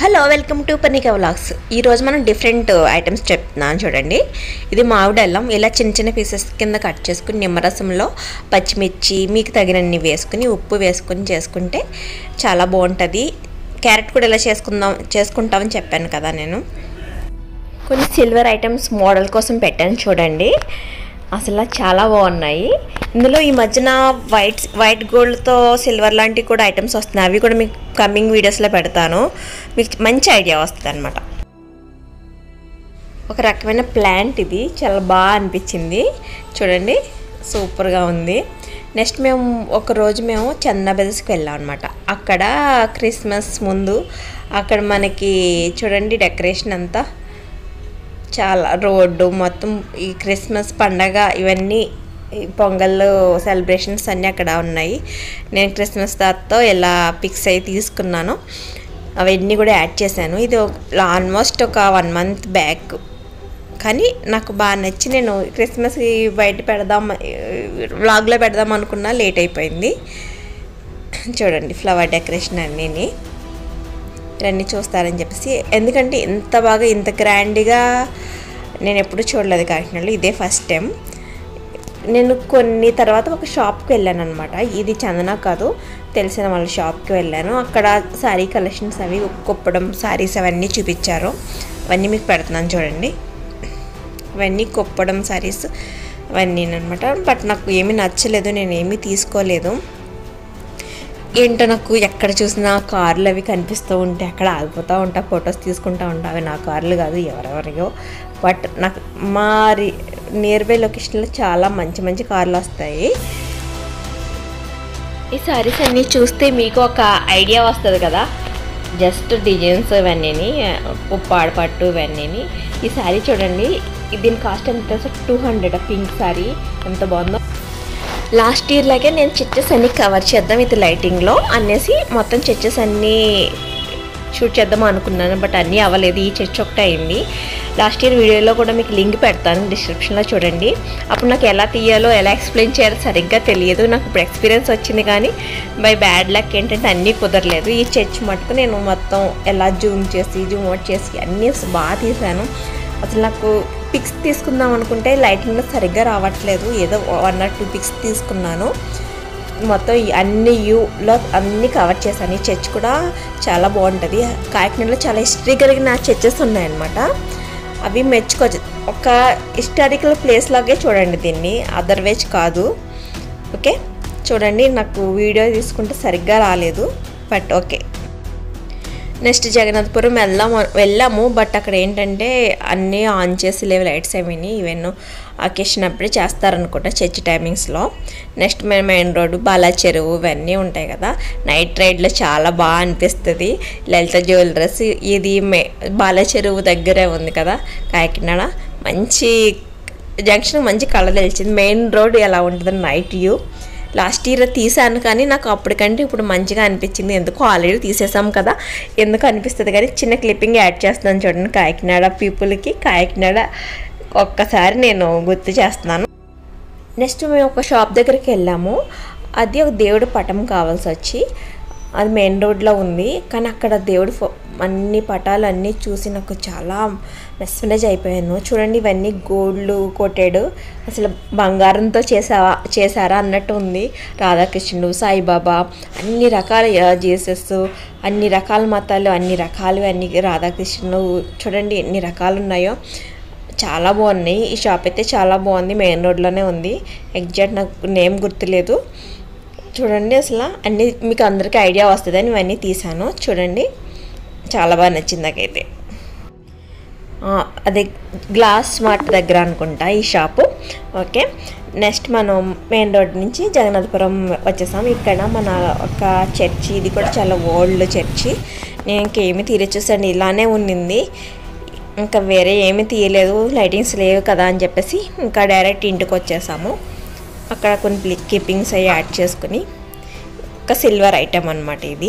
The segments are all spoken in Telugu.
హలో వెల్కమ్ టు పనిక వ్లాగ్స్ ఈరోజు మనం డిఫరెంట్ ఐటమ్స్ చెప్తున్నాను చూడండి ఇది మామిడి అల్లం ఇలా చిన్న చిన్న పీసెస్ కింద కట్ చేసుకుని నిమ్మరసంలో పచ్చిమిర్చి మీకు తగినన్ని వేసుకుని ఉప్పు వేసుకుని చేసుకుంటే చాలా బాగుంటుంది క్యారెట్ కూడా ఇలా చేసుకుందాం చేసుకుంటామని చెప్పాను కదా నేను కొన్ని సిల్వర్ ఐటమ్స్ మోడల్ కోసం పెట్టాను చూడండి అసలు చాలా బాగున్నాయి ఇందులో ఈ మధ్యన వైట్ వైట్ గోల్డ్తో సిల్వర్ లాంటివి కూడా ఐటమ్స్ వస్తున్నాయి అవి కూడా మీకు కమింగ్ వీడియోస్లో పెడతాను మీకు మంచి ఐడియా వస్తుంది అనమాట ఒక రకమైన ప్లాంట్ ఇది చాలా బాగా అనిపించింది చూడండి సూపర్గా ఉంది నెక్స్ట్ మేము ఒక రోజు మేము చందా బెదర్స్కి వెళ్ళాం అనమాట అక్కడ క్రిస్మస్ ముందు అక్కడ మనకి చూడండి డెకరేషన్ అంతా చాలా రోడ్డు మొత్తం ఈ క్రిస్మస్ పండగ ఇవన్నీ ఈ పొంగల్ సెలబ్రేషన్స్ అన్నీ అక్కడ ఉన్నాయి నేను క్రిస్మస్ తాతతో ఇలా పిక్స్ అయి తీసుకున్నాను అవన్నీ కూడా యాడ్ చేశాను ఇది ఆల్మోస్ట్ ఒక వన్ మంత్ బ్యాక్ కానీ నాకు బాగా నచ్చి నేను క్రిస్మస్కి బయట పెడదాం వ్లాగ్లో పెడదాం అనుకున్నా లేట్ అయిపోయింది చూడండి ఫ్లవర్ డెకరేషన్ అన్నీని ఇవన్నీ చూస్తారని చెప్పేసి ఎందుకంటే ఇంత బాగా ఇంత గ్రాండ్గా నేను ఎప్పుడు చూడలేదు కాకినాడలో ఇదే ఫస్ట్ టైం నేను కొన్ని తర్వాత ఒక షాప్కి వెళ్ళాను అనమాట ఇది చందన కాదు తెలిసిన వాళ్ళ షాప్కి వెళ్ళాను అక్కడ శారీ కలెక్షన్స్ అవి కుప్పడం శారీస్ అవన్నీ చూపించారు అవన్నీ మీకు పెడుతున్నాను చూడండి ఇవన్నీ కుప్పడం శారీస్ అవన్నీ అనమాట బట్ నాకు ఏమీ నచ్చలేదు నేను ఏమీ తీసుకోలేదు ఏంటో నాకు ఎక్కడ చూసినా కార్లు అవి కనిపిస్తూ ఉంటే అక్కడ ఆగిపోతూ ఉంటా ఫొటోస్ తీసుకుంటూ ఉంటా అవి నా కార్లు కాదు ఎవరెవరియో బట్ నాకు మా నియర్ బై లొకేషన్లో చాలా మంచి మంచి కార్లు వస్తాయి ఈ సారీస్ అన్నీ చూస్తే మీకు ఒక ఐడియా వస్తుంది కదా జస్ట్ డిజైన్స్ ఇవన్నీ ఉప్పాడ పట్టు ఇవన్నీ ఈ శారీ చూడండి దీని కాస్ట్ ఎంత తెలుసు టూ హండ్రెడ్ పింక్ శారీ ఎంత బాగుందో లాస్ట్ ఇయర్ లాగే నేను చెచ్చెస్ అన్ని కవర్ చేద్దాం ఇది లైటింగ్లో అనేసి మొత్తం చెచ్చెస్ అన్నీ షూట్ చేద్దాం అనుకున్నాను బట్ అన్నీ అవ్వలేదు ఈ చర్చ్ ఒకటే అయింది లాస్ట్ ఇయర్ వీడియోలో కూడా మీకు లింక్ పెడతాను డిస్క్రిప్షన్లో చూడండి అప్పుడు నాకు ఎలా తీయాలో ఎలా ఎక్స్ప్లెయిన్ చేయాలో సరిగ్గా తెలియదు నాకు ఇప్పుడు ఎక్స్పీరియన్స్ వచ్చింది కానీ బై బ్యాడ్ లక్ ఏంటంటే అన్నీ కుదరలేదు ఈ చర్చ్ మటుకు నేను మొత్తం ఎలా జూమ్ చేసి జూమ్ అవుట్ చేసి అన్నీ బాగా తీశాను అసలు నాకు పిక్స్ తీసుకుందాం అనుకుంటే లైటింగ్లో సరిగ్గా రావట్లేదు ఏదో వన్ ఆర్ టూ పిక్స్ తీసుకున్నాను మొత్తం అన్ని యూలో అన్నీ కవర్ చేశాను ఈ చర్చ్ కూడా చాలా బాగుంటుంది కాకినాడలో చాలా హిస్టరీ కలిగిన చర్చెస్ ఉన్నాయన్నమాట అవి మెచ్చుకోవచ్చు ఒక హిస్టారికల్ ప్లేస్ లాగే చూడండి దీన్ని అదర్వైజ్ కాదు ఓకే చూడండి నాకు వీడియో తీసుకుంటే సరిగ్గా రాలేదు బట్ ఓకే నెక్స్ట్ జగన్నాథపురం వెళ్దాం వెళ్ళాము బట్ అక్కడ ఏంటంటే అన్నీ ఆన్ చేసి లేవు లైట్స్ ఏమీ ఈవెన్ అకేషన్ అప్పుడే చేస్తారనుకుంటా చర్చ్ టైమింగ్స్లో నెక్స్ట్ మేము మెయిన్ రోడ్డు బాలా చెరువు ఇవన్నీ ఉంటాయి కదా నైట్ రైడ్లో చాలా బాగా అనిపిస్తుంది లలిత జ్యువెలరీస్ ఇది మే బాలా చెరువు దగ్గరే ఉంది కదా కాకినాడ మంచి జంక్షన్ మంచి కళ తెలిసింది మెయిన్ రోడ్ ఎలా ఉంటుంది నైట్ వ్యూ లాస్ట్ ఇయర్ తీసాను కానీ నాకు అప్పటికంటే ఇప్పుడు మంచిగా అనిపించింది ఎందుకు ఆల్రెడీ తీసేసాం కదా ఎందుకు అనిపిస్తుంది కానీ చిన్న క్లిప్పింగ్ యాడ్ చేస్తున్నాను చూడండి కాకినాడ పీపుల్కి కాకినాడ ఒక్కసారి నేను గుర్తు చేస్తున్నాను నెక్స్ట్ మేము ఒక షాప్ దగ్గరికి వెళ్ళాము అది ఒక దేవుడు పటం కావాల్సి వచ్చి అది మెయిన్ రోడ్లో ఉంది కానీ అక్కడ దేవుడు ఫో అన్ని పటాలు అన్నీ చూసి నాకు చాలా మెస్మరైజ్ అయిపోయాను చూడండి ఇవన్నీ గోల్డ్ కోటెడ్ అసలు బంగారంతో చేసావా చేశారా అన్నట్టు ఉంది రాధాకృష్ణుడు సాయిబాబా అన్ని రకాల జీసస్ అన్ని రకాల మతాలు అన్ని రకాలు అన్ని రాధాకృష్ణుడు చూడండి ఎన్ని రకాలు ఉన్నాయో చాలా బాగున్నాయి ఈ షాప్ అయితే చాలా బాగుంది మెయిన్ రోడ్లోనే ఉంది ఎగ్జాక్ట్ నాకు నేమ్ గుర్తులేదు చూడండి అసలు అన్నీ మీకు అందరికీ ఐడియా వస్తుందని ఇవన్నీ తీసాను చూడండి చాలా బాగా నచ్చింది నాకైతే అదే గ్లాస్ మార్ట్ దగ్గర అనుకుంటా ఈ షాపు ఓకే నెక్స్ట్ మనం మెయిన్ రోడ్ నుంచి జగన్నాథపురం వచ్చేసాం ఇక్కడ మన ఒక చర్చి ఇది కూడా చాలా ఓల్డ్ చర్చి నేను ఇంకేమి తీరే చూసాను ఇలానే ఉండింది ఇంకా వేరే ఏమీ తీయలేదు లైటింగ్స్ లేవు కదా అని చెప్పేసి ఇంకా డైరెక్ట్ ఇంటికి వచ్చేసాము అక్కడ కొన్ని కీపింగ్స్ అవి యాడ్ చేసుకుని ఒక సిల్వర్ ఐటమ్ అనమాట ఇది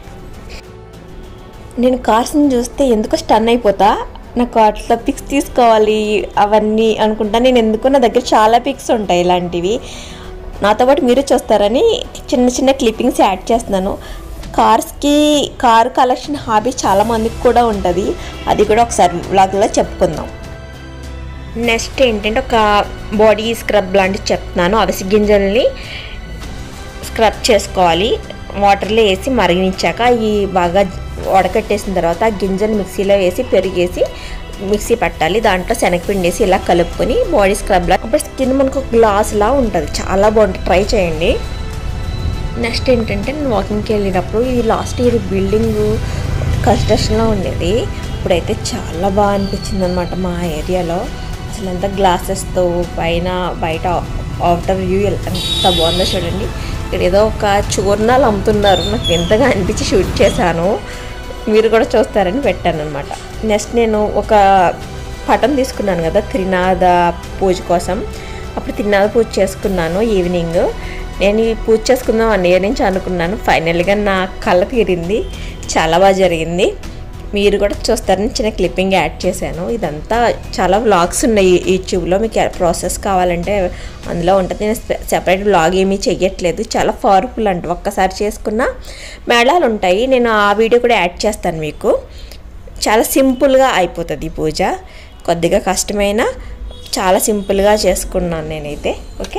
నేను కార్స్ని చూస్తే ఎందుకో స్టన్ అయిపోతా నాకు అట్లా పిక్స్ తీసుకోవాలి అవన్నీ అనుకుంటా నేను ఎందుకు నా దగ్గర చాలా పిక్స్ ఉంటాయి ఇలాంటివి నాతో పాటు మీరు చూస్తారని చిన్న చిన్న క్లిప్పింగ్స్ యాడ్ చేస్తున్నాను కార్స్కి కార్ కలెక్షన్ హాబీ చాలా మందికి కూడా ఉంటుంది అది కూడా ఒకసారి వ్లాగ్లో చెప్పుకుందాం నెక్స్ట్ ఏంటంటే ఒక బాడీ స్క్రబ్ లాంటివి చెప్తున్నాను అవిసి గింజల్ని స్క్రబ్ చేసుకోవాలి వాటర్లో వేసి మరిగించాక ఈ బాగా వడకట్టేసిన తర్వాత ఆ గింజలు మిక్సీలో వేసి పెరిగేసి మిక్సీ పట్టాలి దాంట్లో శనగపిండి వేసి ఇలా కలుపుకొని బాడీ స్క్రబ్లా అప్పుడు స్కిన్ మనకు గ్లాస్లా ఉంటుంది చాలా బాగుంటుంది ట్రై చేయండి నెక్స్ట్ ఏంటంటే నేను వాకింగ్కి వెళ్ళేటప్పుడు ఇది లాస్ట్ ఇయర్ బిల్డింగ్ కన్స్ట్రక్షన్లో ఉండేది ఇప్పుడైతే చాలా బాగా అనిపించింది అనమాట మా ఏరియాలో అసలు ఎంత గ్లాసెస్తో పైన బయట అవుటర్ వ్యూ ఎంత బాగుందో చూడండి ఇక్కడ ఏదో ఒక చూర్ణాలు అమ్ముతున్నారు నాకు ఎంతగా అనిపించి షూట్ చేశాను మీరు కూడా చూస్తారని పెట్టాను అనమాట నెక్స్ట్ నేను ఒక పటం తీసుకున్నాను కదా త్రినాద పూజ కోసం అప్పుడు త్రినాద పూజ చేసుకున్నాను ఈవినింగ్ నేను ఈ పూజ చేసుకుందాం వన్ ఇయర్ నుంచి అనుకున్నాను ఫైనల్గా నా కళ్ళ తీరింది చాలా బాగా జరిగింది మీరు కూడా చూస్తారని చిన్న క్లిప్పింగ్ యాడ్ చేశాను ఇదంతా చాలా వ్లాగ్స్ ఉన్నాయి యూట్యూబ్లో మీకు ప్రాసెస్ కావాలంటే అందులో ఉంటుంది నేను సెపరేట్ వ్లాగ్ ఏమీ చెయ్యట్లేదు చాలా పవర్ఫుల్ అంట ఒక్కసారి చేసుకున్న మేళాలు ఉంటాయి నేను ఆ వీడియో కూడా యాడ్ చేస్తాను మీకు చాలా సింపుల్గా అయిపోతుంది ఈ పూజ కొద్దిగా కష్టమైన చాలా సింపుల్గా చేసుకున్నాను నేనైతే ఓకే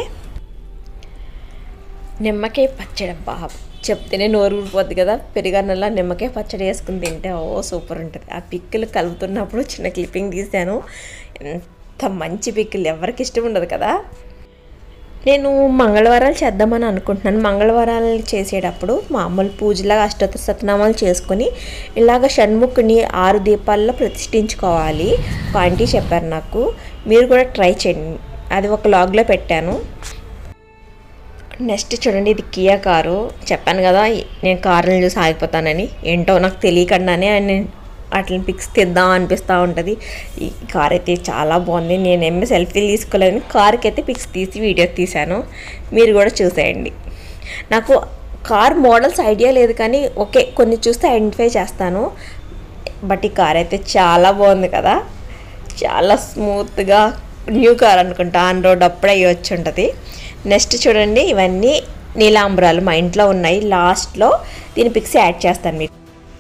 నిమ్మకాయ పచ్చడి బాబు చెప్తేనే నోరు ఊరిపోద్ది కదా పెరుగన్నలా నిమ్మకాయ పచ్చడి వేసుకుని తింటే ఓ సూపర్ ఉంటుంది ఆ పిక్కులు కలుపుతున్నప్పుడు చిన్న క్లిప్పింగ్ తీశాను ఎంత మంచి పిక్కులు ఎవరికి ఇష్టం ఉండదు కదా నేను మంగళవారాలు చేద్దామని అనుకుంటున్నాను మంగళవారాలు చేసేటప్పుడు మామూలు పూజలాగా అష్టోత్తర సతనామాలు చేసుకొని ఇలాగ షణ్ముఖుని ఆరు దీపాల్లో ప్రతిష్ఠించుకోవాలి ఒక ఆంటీ చెప్పారు నాకు మీరు కూడా ట్రై చేయండి అది ఒక లాగ్లో పెట్టాను నెక్స్ట్ చూడండి ఇది కియా కారు చెప్పాను కదా నేను కార్లను చూసి ఆగిపోతానని ఏంటో నాకు తెలియకుండానే నేను వాటిని పిక్స్ తీద్దాం అనిపిస్తూ ఉంటుంది ఈ కార్ అయితే చాలా బాగుంది నేను ఏమీ సెల్ఫీలు తీసుకోలేదని కార్కి అయితే పిక్స్ తీసి వీడియో తీశాను మీరు కూడా చూసేయండి నాకు కార్ మోడల్స్ ఐడియా లేదు కానీ ఓకే కొన్ని చూస్తే ఐడెంటిఫై చేస్తాను బట్ ఈ కార్ అయితే చాలా బాగుంది కదా చాలా స్మూత్గా న్యూ కార్ అనుకుంటా ఆన్ రోడ్ అప్పుడే అయ్యి వచ్చి ఉంటుంది నెక్స్ట్ చూడండి ఇవన్నీ నీలాంబరాలు మా ఇంట్లో ఉన్నాయి లాస్ట్లో దీని పిక్స్ యాడ్ చేస్తాను మీకు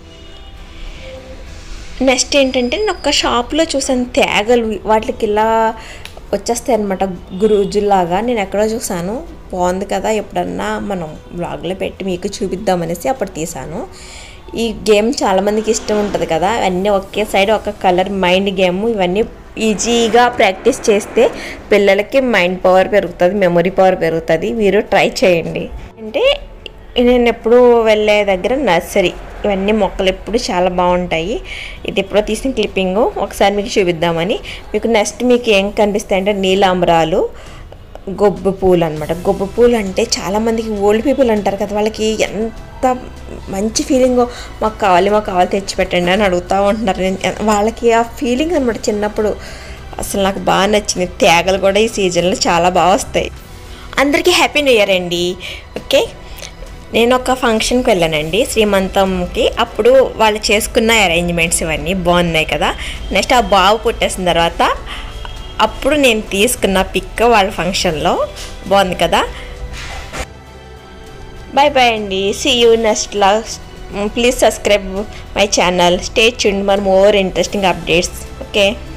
నెక్స్ట్ ఏంటంటే నేను ఒక షాప్లో చూసాను తేగలు వాటికి ఇలా వచ్చేస్తాయి అనమాట గురుజులాగా నేను ఎక్కడో చూసాను బాగుంది కదా ఎప్పుడన్నా మనం బ్లాగ్లో పెట్టి మీకు చూపిద్దామనేసి అప్పుడు తీసాను ఈ గేమ్ చాలామందికి ఇష్టం ఉంటుంది కదా అన్నీ ఒకే సైడ్ ఒక కలర్ మైండ్ గేమ్ ఇవన్నీ ఈజీగా ప్రాక్టీస్ చేస్తే పిల్లలకి మైండ్ పవర్ పెరుగుతుంది మెమొరీ పవర్ పెరుగుతుంది మీరు ట్రై చేయండి అంటే నేను ఎప్పుడు వెళ్ళే దగ్గర నర్సరీ ఇవన్నీ మొక్కలు ఎప్పుడు చాలా బాగుంటాయి ఇది ఎప్పుడో తీసిన క్లిప్పింగ్ ఒకసారి మీకు చూపిద్దామని మీకు నెక్స్ట్ మీకు ఏం కనిపిస్తాయి అంటే నీలాంబరాలు గొబ్బు పూలు అనమాట గొబ్బు పూలు అంటే చాలామందికి ఓల్డ్ పీపుల్ అంటారు కదా వాళ్ళకి ఎంత మంచి ఫీలింగ్ మాకు కావాలి మాకు కావాలి తెచ్చిపెట్టండి అని అడుగుతూ ఉంటున్నారు నేను- వాళ్ళకి ఆ ఫీలింగ్ అనమాట చిన్నప్పుడు అసలు నాకు బాగా నచ్చింది తేగలు కూడా ఈ సీజన్లో చాలా బాగా వస్తాయి అందరికీ హ్యాపీ న్యూ ఇయర్ అండి ఓకే నేను ఒక ఫంక్షన్కి వెళ్ళానండి శ్రీమంతంకి అప్పుడు వాళ్ళు చేసుకున్న అరేంజ్మెంట్స్ ఇవన్నీ బాగున్నాయి కదా నెక్స్ట్ ఆ బాబు పుట్టేసిన తర్వాత అప్పుడు నేను తీసుకున్న పిక్ వాళ్ళ ఫంక్షన్లో బాగుంది కదా బాయ్ బాయ్ అండి see you next log please subscribe my channel stay tune మర్ మోర్ ఇంట్రెస్టింగ్ అప్డేట్స్ ఓకే